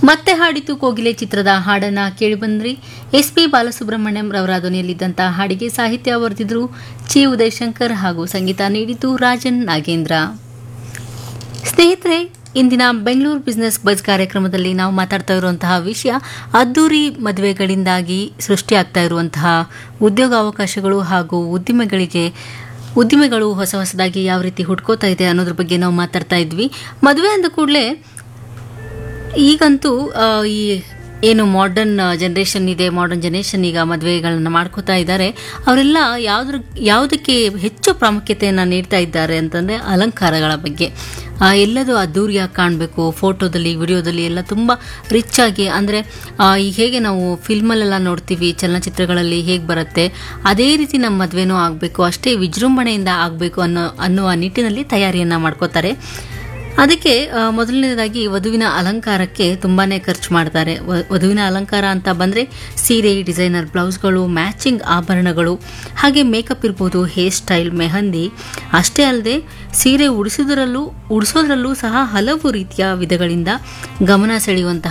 ಮತ್ತೆ ಹಾಡಿತು ಕೋಗಿಲೆ ಚಿತ್ರದ ಹಾಡನ್ನ ಕೇಳಿಬಂದ್ರಿ ಎಸ್ ಪಿ ಬಾಲಸುಬ್ರಹ್ಮಣ್ಯಂ ರವರ ಧ್ವನಿಯಲ್ಲಿದ್ದಂತಹ ಹಾಡಿಗೆ ಸಾಹಿತ್ಯ ಬರೆದಿದ್ರು ಚಿ ಉದಯಶಂಕರ್ ಹಾಗೂ ಸಂಗೀತ ನೀಡಿತು ರಾಜನ್ ನಾಗೇಂದ್ರ ಸ್ನೇಹಿತರೆ ಇಂದಿನ ಬೆಂಗಳೂರು ಬಿಸ್ನೆಸ್ ಬಸ್ ಕಾರ್ಯಕ್ರಮದಲ್ಲಿ ನಾವು ಮಾತಾಡ್ತಾ ಇರುವಂತಹ ವಿಷಯ ಅದ್ದೂರಿ ಮದುವೆಗಳಿಂದಾಗಿ ಸೃಷ್ಟಿಯಾಗ್ತಾ ಇರುವಂತಹ ಉದ್ಯೋಗಾವಕಾಶಗಳು ಹಾಗೂ ಉದ್ದಿಮೆಗಳಿಗೆ ಉದ್ದಿಮೆಗಳು ಹೊಸ ಹೊಸದಾಗಿ ಯಾವ ರೀತಿ ಹುಡ್ಕೋತಾ ಇದೆ ಅನ್ನೋದ್ರ ಬಗ್ಗೆ ನಾವು ಮಾತಾಡ್ತಾ ಇದ್ವಿ ಮದುವೆ ಅಂದ ಕೂಡಲೇ ಈಗಂತೂ ಆ, ಈ ಏನು ಮಾಡರ್ನ್ ಜನ್ರೇಷನ್ ಇದೆ ಮಾಡರ್ನ್ ಜನ್ರೇಷನ್ ಈಗ ಮದುವೆಗಳನ್ನ ಮಾಡ್ಕೋತಾ ಇದ್ದಾರೆ ಅವರೆಲ್ಲ ಯಾವ್ದ್ರ ಯಾವುದಕ್ಕೆ ಹೆಚ್ಚು ಪ್ರಾಮುಖ್ಯತೆಯನ್ನು ನೀಡ್ತಾ ಇದ್ದಾರೆ ಅಂತಂದರೆ ಅಲಂಕಾರಗಳ ಬಗ್ಗೆ ಆ, ಎಲ್ಲದೂ ಅದ್ದೂರಿಯಾಗಿ ಕಾಣಬೇಕು ಫೋಟೋದಲ್ಲಿ ವಿಡಿಯೋದಲ್ಲಿ ಎಲ್ಲ ತುಂಬ ರಿಚ್ ಆಗಿ ಅಂದರೆ ಈಗ ಹೇಗೆ ನಾವು ಫಿಲ್ಮಲ್ಲೆಲ್ಲ ನೋಡ್ತೀವಿ ಚಲನಚಿತ್ರಗಳಲ್ಲಿ ಹೇಗೆ ಬರುತ್ತೆ ಅದೇ ರೀತಿ ನಮ್ಮ ಮದುವೆನೂ ಆಗಬೇಕು ಅಷ್ಟೇ ವಿಜೃಂಭಣೆಯಿಂದ ಆಗಬೇಕು ಅನ್ನೋ ಅನ್ನುವ ನಿಟ್ಟಿನಲ್ಲಿ ತಯಾರಿಯನ್ನು ಮಾಡ್ಕೋತಾರೆ ಅದಕ್ಕೆ ಆ, ಮೊದಲನೇದಾಗಿ ವಧುವಿನ ಅಲಂಕಾರಕ್ಕೆ ತುಂಬಾನೇ ಖರ್ಚು ಮಾಡ್ತಾರೆ ವ- ವಧುವಿನ ಅಲಂಕಾರ ಅಂತ ಬಂದರೆ ಸೀರೆ ಡಿಸೈನರ್ ಬ್ಲೌಸ್ಗಳು ಮ್ಯಾಚಿಂಗ್ ಆಭರಣಗಳು ಹಾಗೆ ಮೇಕಪ್ ಇರ್ಬೋದು ಹೇರ್ ಸ್ಟೈಲ್ ಮೆಹಂದಿ ಅಷ್ಟೇ ಅಲ್ಲದೆ ಸೀರೆ ಉಡಿಸೋದ್ರಲ್ಲೂ ಉಡಿಸೋದ್ರಲ್ಲೂ ಸಹ ಹಲವು ರೀತಿಯ ವಿಧಗಳಿಂದ ಗಮನ ಸೆಳೆಯುವಂತಹ